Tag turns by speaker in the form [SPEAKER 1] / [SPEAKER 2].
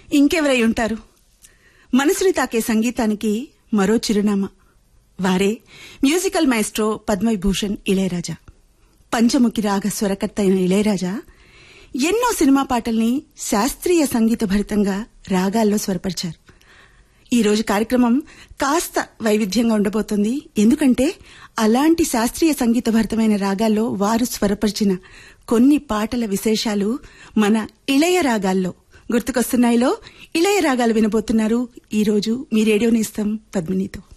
[SPEAKER 1] ఇంకెవరై ఉంటారు మనసుని తాకే సంగీతానికి మరో చిరునామా వారే మ్యూజికల్ మైస్ట్రో పద్మవిభూషణ్ ఇళయరాజా పంచముఖి రాగ స్వరకర్త అయిన ఇళయరాజా ఎన్నో సినిమా పాటల్ని శాస్త్రీయ సంగీత భరితంగా రాగాల్లో స్వరపరిచారు ఈ రోజు కార్యక్రమం కాస్త వైవిధ్యంగా ఉండబోతోంది ఎందుకంటే అలాంటి శాస్త్రీయ సంగీత భరితమైన రాగాల్లో వారు స్వరపరిచిన కొన్ని పాటల విశేషాలు మన ఇళయ రాగాల్లో గుర్తుకొస్తున్నాయిలో ఇళయ రాగాలు వినబోతున్నారు ఈ రోజు మీ రేడియోని ఇస్తాం పద్మినితో